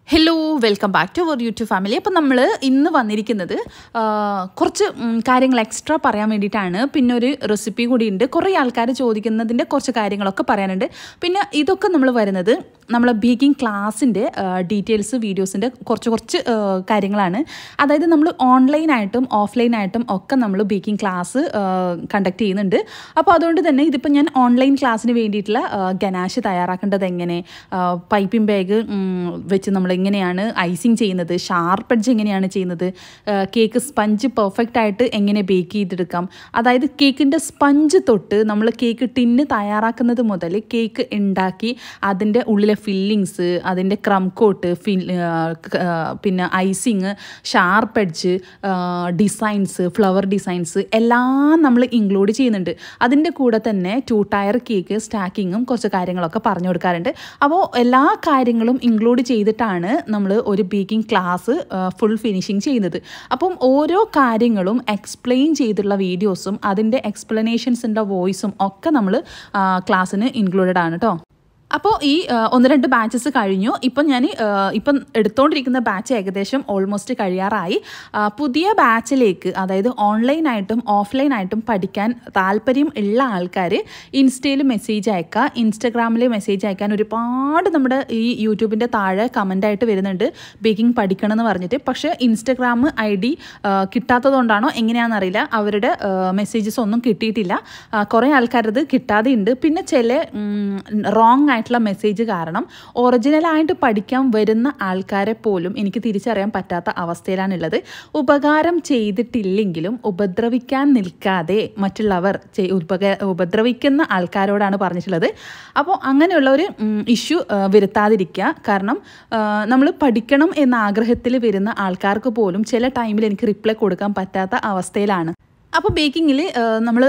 hello welcome back to our YouTube family അപ്പം നമ്മൾ ഇന്ന് വന്നിരിക്കുന്നത് ആ, കുറച്ച് ഉം, കാര്യങ്ങൾ എക്സ്ട്രാ പറയാൻ വേണ്ടിയിട്ടാണ് പിന്നെ ഒരു റെസിപ്പി കൂടിയുണ്ട് കുറേ ആൾക്കാർ ചോദിക്കുന്നതിൻ്റെ കുറച്ച് കാര്യങ്ങളൊക്കെ പറയാനുണ്ട് പിന്നെ ഇതൊക്കെ നമ്മൾ വരുന്നത് നമ്മളെ ബേക്കിംഗ് ക്ലാസ്സിൻ്റെ ഡീറ്റെയിൽസ് വീഡിയോസിൻ്റെ കുറച്ച് കുറച്ച് ആ, കാര്യങ്ങളാണ് അതായത് നമ്മൾ ഓൺലൈനായിട്ടും ഓഫ്ലൈനായിട്ടും ഒക്കെ നമ്മൾ ബേക്കിംഗ് ക്ലാസ് കണ്ടക്ട് ചെയ്യുന്നുണ്ട് അപ്പോൾ അതുകൊണ്ട് തന്നെ ഇതിപ്പോൾ ഞാൻ ഓൺലൈൻ ക്ലാസ്സിന് വേണ്ടിയിട്ടുള്ള ഗനാഷ് തയ്യാറാക്കേണ്ടത് എങ്ങനെ പൈപ്പിംഗ് ബാഗ് വെച്ച് നമ്മൾ എങ്ങനെയാണ് ഐസിങ് ചെയ്യുന്നത് ഷാർപ്പ് എഡ്ജ് എങ്ങനെയാണ് ചെയ്യുന്നത് കേക്ക് സ്പഞ്ച് പെർഫെക്റ്റ് ആയിട്ട് എങ്ങനെ ബേക്ക് ചെയ്തെടുക്കാം അതായത് കേക്കിൻ്റെ സ്പഞ്ച് തൊട്ട് നമ്മൾ കേക്ക് ടിന്ന് തയ്യാറാക്കുന്നത് മുതൽ കേക്ക് ഉണ്ടാക്കി അതിൻ്റെ ഉള്ളിലെ ഫില്ലിങ്സ് അതിൻ്റെ ക്രം കോട്ട് ഫിൽ പിന്നെ icing sharp edge designs flower designs എല്ലാം നമ്മൾ ഇൻക്ലൂഡ് ചെയ്യുന്നുണ്ട് അതിൻ്റെ കൂടെ തന്നെ ടു ടയർ കേക്ക് സ്റ്റാക്കിങ്ങും കുറച്ച് കാര്യങ്ങളൊക്കെ പറഞ്ഞു കൊടുക്കാറുണ്ട് അപ്പോൾ എല്ലാ കാര്യങ്ങളും ഇൻക്ലൂഡ് ചെയ്തിട്ടാണ് നമ്മൾ ഒരു ബേക്കിംഗ് ക്ലാസ് ഫുൾ ഫിനിഷിങ് ചെയ്യുന്നത് അപ്പം ഓരോ കാര്യങ്ങളും എക്സ്പ്ലെയിൻ ചെയ്തിട്ടുള്ള വീഡിയോസും അതിൻ്റെ എക്സ്പ്ലനേഷൻസിൻ്റെ വോയിസും ഒക്കെ നമ്മൾ ക്ലാസ്സിന് ഇൻക്ലൂഡഡ് ആണ് കേട്ടോ അപ്പോൾ ഈ ആ, ഒന്ന് രണ്ട് ബാച്ചസ് കഴിഞ്ഞു ഇപ്പം ഞാൻ ആ, ഇപ്പം എടുത്തുകൊണ്ടിരിക്കുന്ന ബാച്ച് ഏകദേശം ഓൾമോസ്റ്റ് കഴിയാറായി ആ, പുതിയ ബാച്ചിലേക്ക് അതായത് ഓൺലൈനായിട്ടും ഓഫ്ലൈനായിട്ടും പഠിക്കാൻ താല്പര്യം ഉള്ള ആൾക്കാർ ഇൻസ്റ്റയിൽ മെസ്സേജ് അയക്കുക ഇൻസ്റ്റഗ്രാമിൽ മെസ്സേജ് അയക്കാൻ ഒരുപാട് നമ്മുടെ ഈ യൂട്യൂബിൻ്റെ താഴെ കമൻ്റായിട്ട് വരുന്നുണ്ട് ബേക്കിംഗ് പഠിക്കണം എന്ന് പറഞ്ഞിട്ട് പക്ഷേ ഇൻസ്റ്റഗ്രാം ഐ ഡി കിട്ടാത്തതുകൊണ്ടാണോ എങ്ങനെയാണെന്നറിയില്ല അവരുടെ മെസ്സേജസ് ഒന്നും കിട്ടിയിട്ടില്ല ആ, കുറേ ആൾക്കാരത് കിട്ടാതെ ഉണ്ട് പിന്നെ ചില റോങ് ആയിട്ടുള്ള മെസ്സേജ് കാരണം ഒറിജിനലായിട്ട് പഠിക്കാൻ വരുന്ന ആൾക്കാരെ പോലും എനിക്ക് തിരിച്ചറിയാൻ പറ്റാത്ത അവസ്ഥയിലാണുള്ളത് ഉപകാരം ചെയ്തിട്ടില്ലെങ്കിലും ഉപദ്രവിക്കാൻ നിൽക്കാതെ മറ്റുള്ളവർ ചെയ്- ഉപക ഉപദ്രവിക്കുന്ന ആൾക്കാരോടാണ് പറഞ്ഞിട്ടുള്ളത് അപ്പോൾ അങ്ങനെയുള്ള ഒരു ഇഷ്യൂ വരുത്താതിരിക്കുക കാരണം നമ്മൾ പഠിക്കണം എന്ന ആഗ്രഹത്തിൽ വരുന്ന ആൾക്കാർക്ക് പോലും ചില ടൈമിൽ എനിക്ക് റിപ്ലൈ കൊടുക്കാൻ പറ്റാത്ത അവസ്ഥയിലാണ് അപ്പോൾ ബേക്കിങ്ങിൽ നമ്മൾ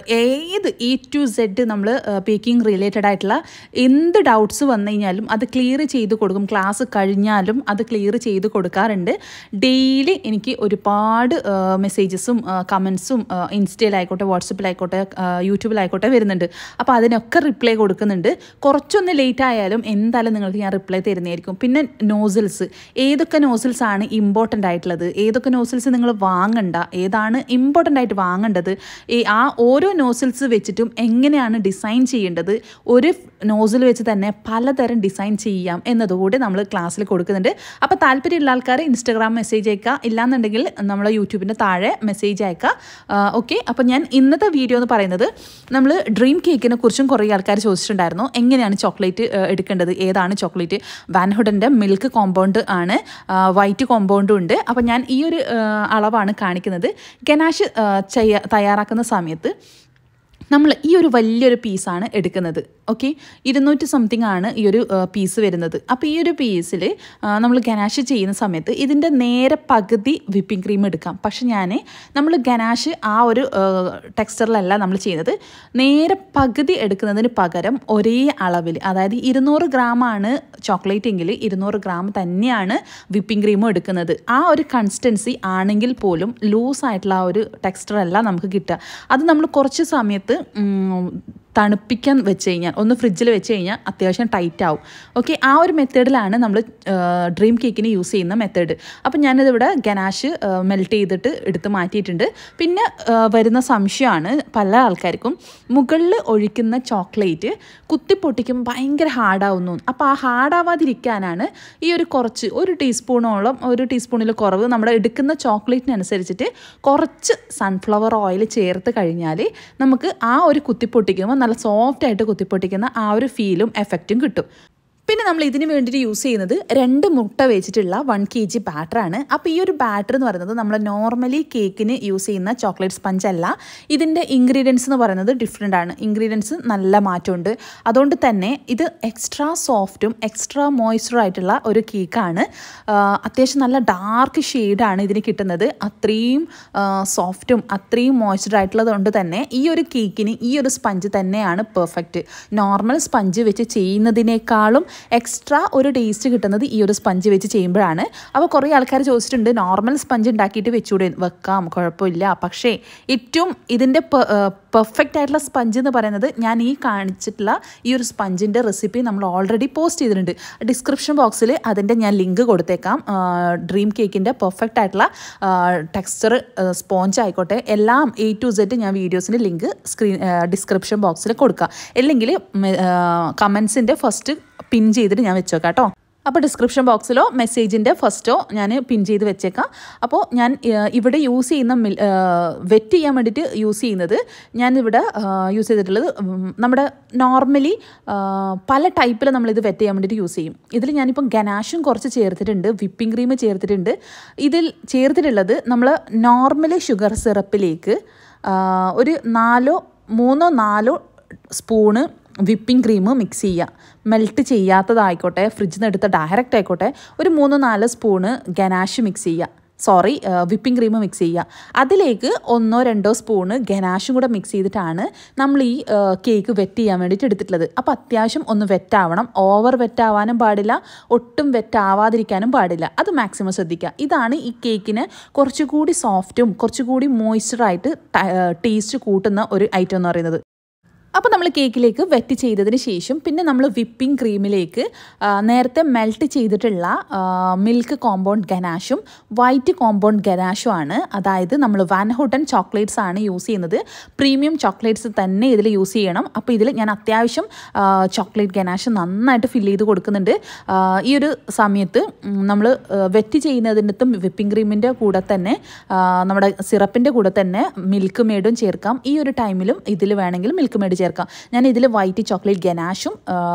ഏത് എ ടു സെഡ് നമ്മൾ ബേക്കിംഗ് റിലേറ്റഡ് ആയിട്ടുള്ള എന്ത് ഡൗട്ട്സ് വന്നു കഴിഞ്ഞാലും അത് ക്ലിയർ ചെയ്ത് കൊടുക്കും ക്ലാസ് കഴിഞ്ഞാലും അത് ക്ലിയർ ചെയ്ത് കൊടുക്കാറുണ്ട് ഡെയിലി എനിക്ക് ഒരുപാട് മെസ്സേജസും കമൻസും ഇൻസ്റ്റയിലായിക്കോട്ടെ വാട്സപ്പിലായിക്കോട്ടെ യൂട്യൂബിലായിക്കോട്ടെ വരുന്നുണ്ട് അപ്പോൾ അതിനൊക്കെ റിപ്ലൈ കൊടുക്കുന്നുണ്ട് കുറച്ചൊന്ന് ലേറ്റ് ആയാലും എന്തായാലും നിങ്ങൾക്ക് ഞാൻ റിപ്ലൈ തരുന്നതായിരിക്കും പിന്നെ നോസിൽസ് ഏതൊക്കെ നോസിൽസ് ആണ് ഇമ്പോർട്ടൻ്റ് ആയിട്ടുള്ളത് ഏതൊക്കെ നോസിൽസ് നിങ്ങൾ വാങ്ങണ്ട ഏതാണ് ഇമ്പോർട്ടൻ്റ് ആയിട്ട് വാങ്ങേണ്ടത് ഈ ആ ഓരോ നോസിൽസ് വെച്ചിട്ടും എങ്ങനെയാണ് ഡിസൈൻ ചെയ്യേണ്ടത് ഒരു നോസിൽ വെച്ച് തന്നെ പലതരം ഡിസൈൻ ചെയ്യാം എന്നതുകൂടി നമ്മൾ ക്ലാസ്സിൽ കൊടുക്കുന്നുണ്ട് അപ്പോൾ താല്പര്യമുള്ള ആൾക്കാർ ഇൻസ്റ്റാഗ്രാം മെസ്സേജ് അയക്കുക ഇല്ലാന്നുണ്ടെങ്കിൽ നമ്മളെ യൂട്യൂബിൻ്റെ താഴെ മെസ്സേജ് അയക്കുക ഓക്കെ അപ്പോൾ ഞാൻ ഇന്നത്തെ വീഡിയോ എന്ന് പറയുന്നത് നമ്മൾ ഡ്രീം കേക്കിനെ കുറിച്ചും കുറേ ആൾക്കാർ ചോദിച്ചിട്ടുണ്ടായിരുന്നു എങ്ങനെയാണ് ചോക്ലേറ്റ് എടുക്കേണ്ടത് ഏതാണ് ചോക്ലേറ്റ് വാൻഹുഡൻ്റെ മിൽക്ക് കോമ്പൗണ്ട് ആണ് വൈറ്റ് കോമ്പൗണ്ടും ഉണ്ട് അപ്പോൾ ഞാൻ ഈ ഒരു ആ, അളവാണ് കാണിക്കുന്നത് ഗനാഷ് ആ, ചെയ്യ തയ്യാറാക്കുന്ന സമയത്ത് നമ്മൾ ഈ ഒരു വലിയൊരു പീസാണ് എടുക്കുന്നത് ഓക്കെ ഇരുന്നൂറ്റി സംതിങ് ആണ് ഈ ഒരു പീസ് വരുന്നത് അപ്പോൾ ഈ ഒരു പീസിൽ നമ്മൾ ഗനാഷ് ചെയ്യുന്ന സമയത്ത് ഇതിൻ്റെ നേരെ പകുതി വിപ്പിംഗ് ക്രീം എടുക്കാം പക്ഷെ ഞാൻ നമ്മൾ ഗനാഷ് ആ ഒരു ടെക്സ്ചറിലല്ല നമ്മൾ ചെയ്യുന്നത് നേരെ പകുതി എടുക്കുന്നതിന് പകരം ഒരേ അളവിൽ അതായത് ഇരുന്നൂറ് ഗ്രാമാണ് ചോക്ലേറ്റ് എങ്കിൽ ഇരുന്നൂറ് ഗ്രാം തന്നെയാണ് വിപ്പിംഗ് ക്രീമും എടുക്കുന്നത് ആ ഒരു കൺസിസ്റ്റൻസി ആണെങ്കിൽ പോലും ലൂസ് ആയിട്ടുള്ള ആ ഒരു ടെക്സ്ചർ അല്ല നമുക്ക് കിട്ടുക അത് നമ്മൾ കുറച്ച് സമയത്ത് ഉം, തണുപ്പിക്കാൻ വെച്ച് കഴിഞ്ഞാൽ ഒന്ന് ഫ്രിഡ്ജിൽ വെച്ച് കഴിഞ്ഞാൽ അത്യാവശ്യം ടൈറ്റ് ആവും ഓക്കെ ആ ഒരു മെത്തേഡിലാണ് നമ്മൾ ഡ്രീം കേക്കിന് യൂസ് ചെയ്യുന്ന മെത്തേഡ് അപ്പം ഞാനിതിവിടെ ഗനാഷ് മെൽറ്റ് ചെയ്തിട്ട് എടുത്ത് മാറ്റിയിട്ടുണ്ട് പിന്നെ ആ, വരുന്ന സംശയമാണ് പല ആൾക്കാർക്കും മുകളിൽ ഒഴിക്കുന്ന ചോക്ലേറ്റ് കുത്തി പൊട്ടിക്കുമ്പോൾ ഭയങ്കര ഹാർഡാവുന്നു അപ്പോൾ ആ ഹാർഡാവാതിരിക്കാനാണ് ഈ ഒരു കുറച്ച് ഒരു ടീസ്പൂണോളം ഒരു ടീസ്പൂണിൽ കുറവ് നമ്മുടെ എടുക്കുന്ന ചോക്ലേറ്റിനനുസരിച്ചിട്ട് കുറച്ച് സൺഫ്ലവർ ഓയിൽ ചേർത്ത് കഴിഞ്ഞാൽ നമുക്ക് ആ ഒരു കുത്തിപ്പൊട്ടിക്കുമ്പോൾ നല്ല സോഫ്റ്റ് ആയിട്ട് കുത്തിപ്പൊട്ടിക്കുന്ന ആ ഒരു ഫീലും എഫക്റ്റും കിട്ടും പിന്നെ നമ്മൾ ഇതിന് വേണ്ടിയിട്ട് യൂസ് ചെയ്യുന്നത് രണ്ട് മുട്ട വെച്ചിട്ടുള്ള വൺ കെ ജി ബാറ്ററാണ് അപ്പോൾ ഈ ഒരു ബാറ്റർ എന്ന് പറയുന്നത് നമ്മൾ നോർമലി കേക്കിന് യൂസ് ചെയ്യുന്ന ചോക്ലേറ്റ് സ്പഞ്ച് അല്ല ഇതിൻ്റെ ഇൻഗ്രീഡിയൻസ് എന്ന് പറയുന്നത് ഡിഫറെൻ്റ് ആണ് ഇൻഗ്രീഡിയൻസ് നല്ല മാറ്റമുണ്ട് അതുകൊണ്ട് തന്നെ ഇത് എക്സ്ട്രാ സോഫ്റ്റും എക്സ്ട്രാ മോയ്സ്ചർ ആയിട്ടുള്ള ഒരു കേക്കാണ് അത്യാവശ്യം നല്ല ഡാർക്ക് ഷെയ്ഡാണ് ഇതിന് കിട്ടുന്നത് അത്രയും സോഫ്റ്റും അത്രയും മോയ്സ്ചർ ആയിട്ടുള്ളത് കൊണ്ട് തന്നെ ഈ ഒരു കേക്കിന് ഈ ഒരു സ്പഞ്ച് തന്നെയാണ് പെർഫെക്റ്റ് നോർമൽ സ്പഞ്ച് വെച്ച് ചെയ്യുന്നതിനേക്കാളും എക്സ്ട്രാ ഒരു ടേസ്റ്റ് കിട്ടുന്നത് ഈ ഒരു സ്പഞ്ച് വെച്ച് ചെയ്യുമ്പോഴാണ് അപ്പോൾ കുറേ ആൾക്കാർ ചോദിച്ചിട്ടുണ്ട് നോർമൽ സ്പഞ്ച് ഉണ്ടാക്കിയിട്ട് വെച്ചുകൂടെ വെക്കാം കുഴപ്പമില്ല പക്ഷേ ഏറ്റവും ഇതിൻ്റെ പെർഫെക്റ്റ് ആയിട്ടുള്ള സ്പഞ്ച് എന്ന് പറയുന്നത് ഞാൻ ഈ കാണിച്ചിട്ടുള്ള ഈ ഒരു സ്പഞ്ചിൻ്റെ റെസിപ്പി നമ്മൾ ഓൾറെഡി പോസ്റ്റ് ചെയ്തിട്ടുണ്ട് ഡിസ്ക്രിപ്ഷൻ ബോക്സിൽ അതിൻ്റെ ഞാൻ ലിങ്ക് കൊടുത്തേക്കാം ഡ്രീം കേക്കിൻ്റെ പെർഫെക്റ്റ് ആയിട്ടുള്ള ടെക്സ്ചർ സ്പോഞ്ച് ആയിക്കോട്ടെ എല്ലാം എ ടു സെഡ് ഞാൻ വീഡിയോസിൻ്റെ ലിങ്ക് സ്ക്രീൻ ഡിസ്ക്രിപ്ഷൻ ബോക്സിൽ കൊടുക്കുക അല്ലെങ്കിൽ കമൻസിൻ്റെ ഫസ്റ്റ് പിൻ ചെയ്തിട്ട് ഞാൻ വെച്ചേക്കാം കേട്ടോ അപ്പോൾ ഡിസ്ക്രിപ്ഷൻ ബോക്സിലോ മെസ്സേജിൻ്റെ ഫസ്റ്റോ ഞാൻ പിൻ ചെയ്ത് വെച്ചേക്കാം അപ്പോൾ ഞാൻ ഇവിടെ യൂസ് ചെയ്യുന്ന മിൽ വെറ്റ് ചെയ്യാൻ വേണ്ടിയിട്ട് യൂസ് ചെയ്യുന്നത് ഞാനിവിടെ യൂസ് ചെയ്തിട്ടുള്ളത് നമ്മുടെ നോർമലി പല ടൈപ്പിൽ നമ്മളിത് വെറ്റ് ചെയ്യാൻ വേണ്ടിയിട്ട് യൂസ് ചെയ്യും ഇതിൽ ഞാനിപ്പം ഗനാഷും കുറച്ച് ചേർത്തിട്ടുണ്ട് വിപ്പിംഗ് ക്രീം ചേർത്തിട്ടുണ്ട് ഇതിൽ ചേർത്തിട്ടുള്ളത് നമ്മൾ നോർമലി ഷുഗർ സിറപ്പിലേക്ക് ഒരു നാലോ മൂന്നോ നാലോ സ്പൂണ് വിപ്പിംഗ് ക്രീം മിക്സ് ചെയ്യുക മെൽറ്റ് ചെയ്യാത്തതായിക്കോട്ടെ ഫ്രിഡ്ജിൽ നിന്ന് എടുത്ത ഡയറക്റ്റ് ആയിക്കോട്ടെ ഒരു മൂന്ന് നാല് സ്പൂണ് ഗനാഷ് മിക്സ് ചെയ്യുക സോറി വിപ്പിംഗ് ക്രീം മിക്സ് ചെയ്യുക അതിലേക്ക് ഒന്നോ രണ്ടോ സ്പൂണ് ഗനാഷും കൂടെ മിക്സ് ചെയ്തിട്ടാണ് നമ്മൾ ഈ കേക്ക് വെറ്റ് ചെയ്യാൻ വേണ്ടിയിട്ട് എടുത്തിട്ടുള്ളത് അപ്പോൾ അത്യാവശ്യം ഒന്ന് വെറ്റാവണം ഓവർ വെറ്റാവാനും പാടില്ല ഒട്ടും വെറ്റാവാതിരിക്കാനും പാടില്ല അത് മാക്സിമം ശ്രദ്ധിക്കുക ഇതാണ് ഈ കേക്കിന് കുറച്ചുകൂടി സോഫ്റ്റും കുറച്ചുകൂടി മോയ്സ്ചറായിട്ട് ടേസ്റ്റ് കൂട്ടുന്ന ഒരു ഐറ്റം എന്ന് പറയുന്നത് അപ്പോൾ നമ്മൾ കേക്കിലേക്ക് വെറ്റ് ചെയ്തതിന് ശേഷം പിന്നെ നമ്മൾ വിപ്പിംഗ് ക്രീമിലേക്ക് നേരത്തെ മെൽറ്റ് ചെയ്തിട്ടുള്ള മിൽക്ക് കോമ്പൗണ്ട് ഗനാഷും വൈറ്റ് കോമ്പൗണ്ട് ഗനാഷും ആണ് അതായത് നമ്മൾ വാൻ ഹുട്ടൻ ചോക്ലേറ്റ്സ് ആണ് യൂസ് ചെയ്യുന്നത് പ്രീമിയം ചോക്ലേറ്റ്സ് തന്നെ ഇതിൽ യൂസ് ചെയ്യണം അപ്പോൾ ഇതിൽ ഞാൻ അത്യാവശ്യം ചോക്ലേറ്റ് ഗനാഷ് നന്നായിട്ട് ഫില്ല് ചെയ്ത് കൊടുക്കുന്നുണ്ട് ഈ ഒരു സമയത്ത് നമ്മൾ വെറ്റ് ചെയ്യുന്നതിനകത്തും വിപ്പിംഗ് ക്രീമിൻ്റെ കൂടെ തന്നെ നമ്മുടെ സിറപ്പിൻ്റെ കൂടെ തന്നെ മിൽക്ക് മേഡും ചേർക്കാം ഈ ഒരു ടൈമിലും ഇതിൽ വേണമെങ്കിൽ മിൽക്ക് മേഡ് ചേർക്കാം ഞാൻ ഇതിൽ വൈറ്റ് ചോക്ലേറ്റ് ഗനാഷും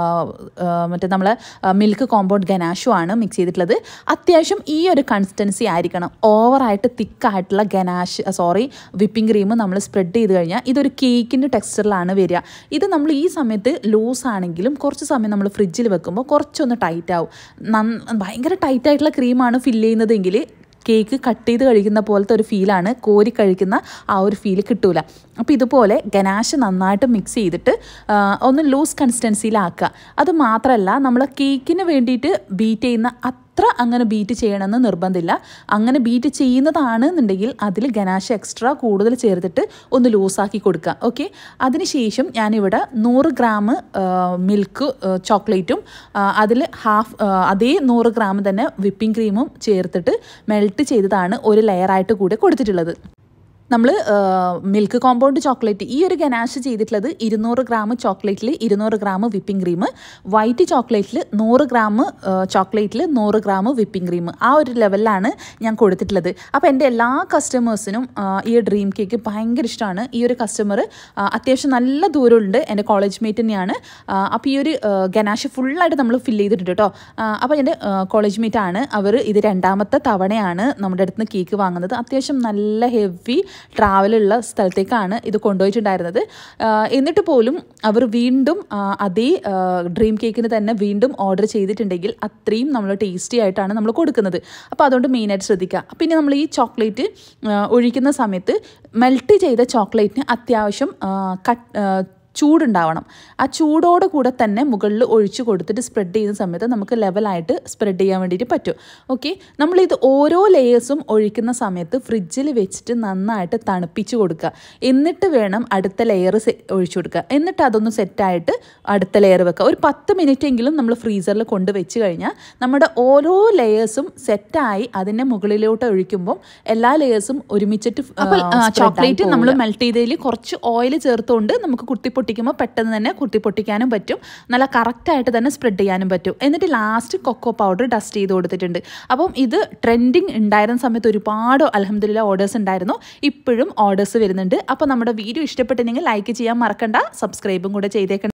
മറ്റേ നമ്മൾ മിൽക്ക് കോമ്പൗണ്ട് ഗനാഷും ആണ് മിക്സ് ചെയ്തിട്ടുള്ളത് അത്യാവശ്യം ഈ ഒരു കൺസിസ്റ്റൻസി ആയിരിക്കണം ഓവറായിട്ട് തിക്കായിട്ടുള്ള ഗനാഷ് സോറി വിപ്പിംഗ് ക്രീം നമ്മൾ സ്പ്രെഡ് ചെയ്ത് കഴിഞ്ഞാൽ ഇതൊരു കേക്കിൻ്റെ ടെക്സ്ചറിലാണ് വരിക ഇത് നമ്മൾ ഈ സമയത്ത് ലൂസ് ആണെങ്കിലും കുറച്ച് സമയം നമ്മൾ ഫ്രിഡ്ജിൽ വെക്കുമ്പോൾ കുറച്ചൊന്ന് ടൈറ്റ് ആവും ഭയങ്കര ടൈറ്റ് ആയിട്ടുള്ള ക്രീമാണ് ഫില്ല് ചെയ്യുന്നതെങ്കിൽ കേക്ക് കട്ട് ചെയ്ത് കഴിക്കുന്ന പോലത്തെ ഒരു ഫീലാണ് കോരി കഴിക്കുന്ന ആ ഒരു ഫീൽ കിട്ടൂല അപ്പോൾ ഇതുപോലെ ഗനാഷ് നന്നായിട്ട് മിക്സ് ചെയ്തിട്ട് ഒന്ന് ലൂസ് കൺസിസ്റ്റൻസിയിലാക്കുക അത് മാത്രമല്ല നമ്മൾ കേക്കിന് വേണ്ടിയിട്ട് ബീറ്റ് ചെയ്യുന്ന അത്ര അങ്ങനെ ബീറ്റ് ചെയ്യണമെന്ന് നിർബന്ധമില്ല അങ്ങനെ ബീറ്റ് ചെയ്യുന്നതാണ് എന്നുണ്ടെങ്കിൽ അതിൽ ഗനാഷ് എക്സ്ട്രാ കൂടുതൽ ചേർത്തിട്ട് ഒന്ന് ലൂസാക്കി കൊടുക്കുക ഓക്കെ അതിനുശേഷം ഞാനിവിടെ നൂറ് ഗ്രാം മിൽക്ക് ചോക്ലേറ്റും അതിൽ ഹാഫ് അതേ നൂറ് ഗ്രാം തന്നെ വിപ്പിംഗ് ക്രീമും ചേർത്തിട്ട് മെൽറ്റ് ചെയ്തതാണ് ഒരു ലെയറായിട്ട് കൂടെ കൊടുത്തിട്ടുള്ളത് നമ്മൾ മിൽക്ക് കോമ്പൗണ്ട് ചോക്ലേറ്റ് ഈ ഒരു ഗനാഷ് ചെയ്തിട്ടുള്ളത് ഇരുന്നൂറ് ഗ്രാം ചോക്ലേറ്റിൽ ഇരുന്നൂറ് ഗ്രാം വിപ്പിംഗ് ക്രീം വൈറ്റ് ചോക്ലേറ്റിൽ നൂറ് ഗ്രാം ചോക്ലേറ്റിൽ നൂറ് ഗ്രാം വിപ്പിംഗ് ക്രീം ആ ഒരു ലെവലിലാണ് ഞാൻ കൊടുത്തിട്ടുള്ളത് അപ്പോൾ എൻ്റെ എല്ലാ കസ്റ്റമേഴ്സിനും ഈ ഡ്രീം കേക്ക് ഭയങ്കര ഇഷ്ടമാണ് ഈ ഒരു കസ്റ്റമർ അത്യാവശ്യം നല്ല ദൂരമുണ്ട് എൻ്റെ കോളേജ് മേറ്റ് തന്നെയാണ് അപ്പോൾ ഈ ഒരു ഗനാഷ് ഫുള്ളായിട്ട് നമ്മൾ ഫില്ല് ചെയ്തിട്ടുണ്ട് കേട്ടോ അപ്പോൾ എൻ്റെ കോളേജ് മേറ്റ് ആണ് അവർ ഇത് രണ്ടാമത്തെ തവണയാണ് നമ്മുടെ അടുത്ത് നിന്ന് കേക്ക് വാങ്ങുന്നത് അത്യാവശ്യം നല്ല ഹെവി ട്രാവലുള്ള സ്ഥലത്തേക്കാണ് ഇത് കൊണ്ടുപോയിട്ടുണ്ടായിരുന്നത് എന്നിട്ട് പോലും അവർ വീണ്ടും അതേ ഡ്രീം കേക്കിന് തന്നെ വീണ്ടും ഓർഡർ ചെയ്തിട്ടുണ്ടെങ്കിൽ അത്രയും നമ്മൾ ടേസ്റ്റി ആയിട്ടാണ് നമ്മൾ കൊടുക്കുന്നത് അപ്പോൾ അതുകൊണ്ട് മെയിനായിട്ട് ശ്രദ്ധിക്കുക പിന്നെ നമ്മൾ ഈ ചോക്ലേറ്റ് ഒഴിക്കുന്ന സമയത്ത് മെൽറ്റ് ചെയ്ത ചോക്ലേറ്റിന് അത്യാവശ്യം കട്ട് ചൂടുണ്ടാവണം ആ ചൂടോടെ കൂടെ തന്നെ മുകളിൽ ഒഴിച്ചു കൊടുത്തിട്ട് സ്പ്രെഡ് ചെയ്യുന്ന സമയത്ത് നമുക്ക് ലെവലായിട്ട് സ്പ്രെഡ് ചെയ്യാൻ വേണ്ടിയിട്ട് പറ്റും ഓക്കെ നമ്മളിത് ഓരോ ലെയേഴ്സും ഒഴിക്കുന്ന സമയത്ത് ഫ്രിഡ്ജിൽ വെച്ചിട്ട് നന്നായിട്ട് തണുപ്പിച്ച് കൊടുക്കുക എന്നിട്ട് വേണം അടുത്ത ലെയർ ഒഴിച്ചു കൊടുക്കുക എന്നിട്ട് അതൊന്ന് സെറ്റായിട്ട് അടുത്ത ലെയർ വെക്കുക ഒരു പത്ത് മിനിറ്റ് എങ്കിലും നമ്മൾ ഫ്രീസറിൽ കൊണ്ട് വെച്ച് കഴിഞ്ഞാൽ നമ്മുടെ ഓരോ ലെയേഴ്സും സെറ്റായി അതിൻ്റെ മുകളിലോട്ട് ഒഴിക്കുമ്പോൾ എല്ലാ ലെയേഴ്സും ഒരുമിച്ചിട്ട് ചോക്ലേറ്റ് നമ്മൾ മെൽറ്റ് ചെയ്തതിൽ കുറച്ച് ഓയിൽ ചേർത്തുകൊണ്ട് നമുക്ക് കുത്തി പൊട്ടിക്കുമ്പോൾ പെട്ടെന്ന് തന്നെ കുത്തി പൊട്ടിക്കാനും പറ്റും നല്ല കറക്റ്റായിട്ട് തന്നെ സ്പ്രെഡ് ചെയ്യാനും പറ്റും എന്നിട്ട് ലാസ്റ്റ് കൊക്കോ പൗഡർ ഡസ്റ്റ് ചെയ്ത് കൊടുത്തിട്ടുണ്ട് അപ്പം ഇത് ട്രെൻഡിങ് ഉണ്ടായിരുന്ന സമയത്ത് ഒരുപാട് അലഹമ്മദില്ല ഓർഡേഴ്സ് ഉണ്ടായിരുന്നു ഇപ്പോഴും ഓർഡേഴ്സ് വരുന്നുണ്ട് അപ്പോൾ നമ്മുടെ വീഡിയോ ഇഷ്ടപ്പെട്ടിട്ടുണ്ടെങ്കിൽ ലൈക്ക് ചെയ്യാൻ മറക്കണ്ട സബ്സ്ക്രൈബും കൂടെ ചെയ്തേക്കണം